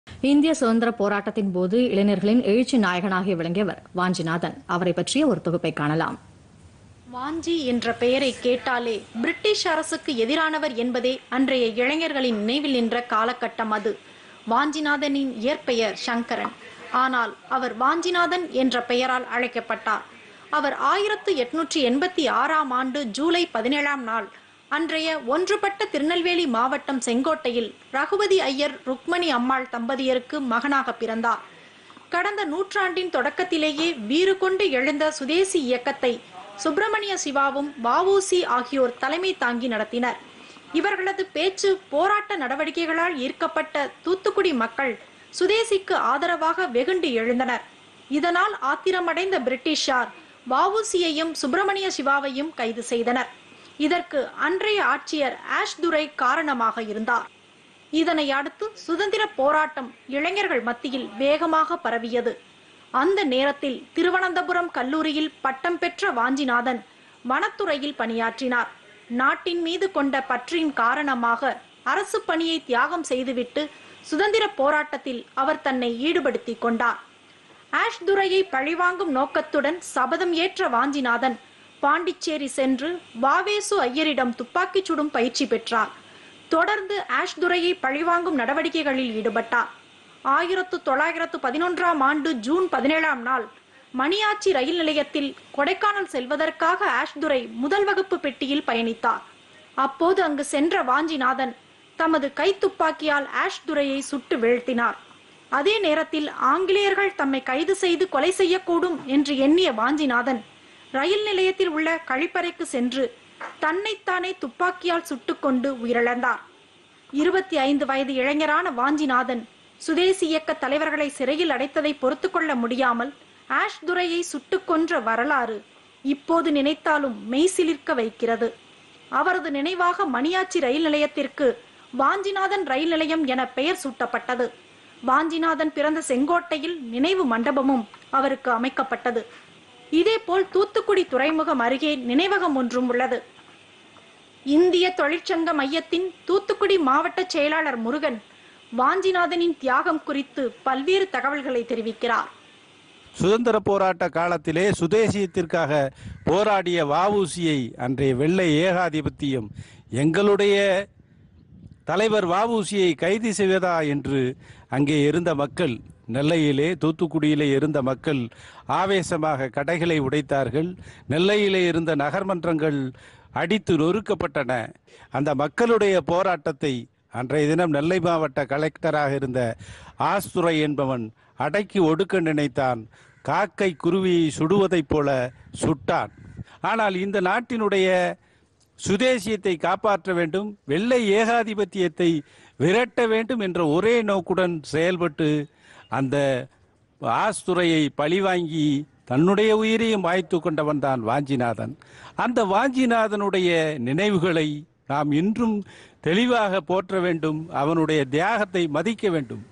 இந்திய சுதந்திர போராட்டத்தின் போது இளைஞர்களின் எழுச்சி நாயகனாக விளங்கியவர் வாஞ்சிநாதன் அவரை பற்றிய ஒரு தொகுப்பை காணலாம் வாஞ்சி என்ற பெயரை கேட்டாலே பிரிட்டிஷ் அரசுக்கு எதிரானவர் என்பதே அன்றைய இளைஞர்களின் நினைவில் நின்ற காலகட்டம் அது வாஞ்சிநாதனின் இயற்பெயர் சங்கரன் ஆனால் அவர் வாஞ்சிநாதன் என்ற பெயரால் அழைக்கப்பட்டார் அவர் ஆயிரத்து எட்நூற்றி எண்பத்தி ஆறாம் ஆண்டு ஜூலை பதினேழாம் நாள் அன்றைய ஒன்றுபட்ட திருநெல்வேலி மாவட்டம் செங்கோட்டையில் ரகுபதி ஐயர் ருக்மணி அம்மாள் தம்பதியருக்கு மகனாக பிறந்தார் கடந்த நூற்றாண்டின் தொடக்கத்திலேயே வீறு கொண்டு எழுந்த சுதேசி இயக்கத்தை சுப்பிரமணிய சிவாவும் வஉசி ஆகியோர் தலைமை தாங்கி நடத்தினர் இவர்களது பேச்சு போராட்ட நடவடிக்கைகளால் ஈர்க்கப்பட்ட தூத்துக்குடி மக்கள் சுதேசிக்கு ஆதரவாக வெகுண்டு எழுந்தனர் இதனால் ஆத்திரமடைந்த பிரிட்டிஷார் வஉசியையும் சுப்பிரமணிய சிவாவையும் கைது செய்தனர் இதற்கு அன்றைய ஆட்சியர் ஆஷ் துரை காரணமாக இருந்தார் இதனை அடுத்து சுதந்திர போராட்டம் இளைஞர்கள் மத்தியில் வேகமாக பரவியது அந்த நேரத்தில் திருவனந்தபுரம் கல்லூரியில் பட்டம் பெற்ற வாஞ்சிநாதன் வனத்துறையில் பணியாற்றினார் நாட்டின் மீது கொண்ட பற்றின் காரணமாக அரசு பணியை தியாகம் செய்துவிட்டு சுதந்திர போராட்டத்தில் அவர் தன்னை ஈடுபடுத்திக் கொண்டார் ஆஷ் துரையை பழிவாங்கும் நோக்கத்துடன் சபதம் ஏற்ற வாஞ்சிநாதன் பாண்டிச்சேரி சென்று வாவேசு ஐயரிடம் துப்பாக்கிச் சுடும் பயிற்சி பெற்றார் தொடர்ந்து ஆஷ் துரையை பழிவாங்கும் நடவடிக்கைகளில் ஈடுபட்டார் ஆயிரத்து தொள்ளாயிரத்து பதினொன்றாம் ஆண்டு ஜூன் பதினேழாம் நாள் மணியாச்சி ரயில் நிலையத்தில் கொடைக்கானல் செல்வதற்காக ஆஷ்துரை முதல் வகுப்பு பெட்டியில் பயணித்தார் அப்போது அங்கு சென்ற வாஞ்சிநாதன் தமது கைத்துப்பாக்கியால் ஆஷ் துரையை சுட்டு வீழ்த்தினார் அதே நேரத்தில் ஆங்கிலேயர்கள் தம்மை கைது செய்து கொலை செய்யக்கூடும் என்று எண்ணிய வாஞ்சிநாதன் ரயில் நிலையத்தில் உள்ள கழிப்பறைக்கு சென்று தன்னைத்தானே துப்பாக்கியால் சுட்டுக்கொண்டு உயிரிழந்தார் இருபத்தி ஐந்து வயது இளைஞரான வாஞ்சிநாதன் சுதேசி இயக்க தலைவர்களை சிறையில் அடைத்ததை பொறுத்து கொள்ள முடியாமல் ஆஷ் துரையை சுட்டுக் கொன்ற வரலாறு இப்போது நினைத்தாலும் மெய்சிலிர்க்க வைக்கிறது அவரது நினைவாக மணியாச்சி ரயில் நிலையத்திற்கு வாஞ்சிநாதன் ரயில் நிலையம் என பெயர் சூட்டப்பட்டது வாஞ்சிநாதன் பிறந்த செங்கோட்டையில் நினைவு மண்டபமும் அவருக்கு அமைக்கப்பட்டது இதேபோல் தூத்துக்குடி துறைமுகம் அருகே நினைவகம் ஒன்றும் உள்ளது இந்திய தொழிற்சங்க மையத்தின் தூத்துக்குடி மாவட்ட செயலாளர் முருகன் வாஞ்சிநாதனின் தியாகம் குறித்து பல்வேறு தகவல்களை தெரிவிக்கிறார் சுதந்திர போராட்ட காலத்திலே சுதேசியத்திற்காக போராடிய வஉசியை அன்றைய வெள்ளை ஏகாதிபத்தியம் எங்களுடைய தலைவர் வஉசியை கைது செய்வதா என்று அங்கே இருந்த மக்கள் நெல்லையிலே தூத்துக்குடியிலே இருந்த மக்கள் ஆவேசமாக கடைகளை உடைத்தார்கள் நெல்லையிலே இருந்த நகர்மன்றங்கள் அடித்து நொறுக்கப்பட்டன அந்த மக்களுடைய போராட்டத்தை அன்றைய தினம் நெல்லை மாவட்ட கலெக்டராக இருந்த ஆஸ்துரை என்பவன் அடக்கி ஒடுக்க நினைத்தான் காக்கை குருவியை சுடுவதைப் போல சுட்டான் ஆனால் இந்த நாட்டினுடைய சுதேசியத்தை காப்பாற்ற வேண்டும் வெள்ளை ஏகாதிபத்தியத்தை விரட்ட வேண்டும் என்ற ஒரே நோக்குடன் செயல்பட்டு அந்த ஆஸ்துரையை பழிவாங்கி தன்னுடைய உயிரையும் வாய்த்து கொண்டவன் தான் வாஞ்சிநாதன் அந்த வாஞ்சிநாதனுடைய நினைவுகளை நாம் இன்றும் தெளிவாக போற்ற வேண்டும் அவனுடைய தியாகத்தை மதிக்க வேண்டும்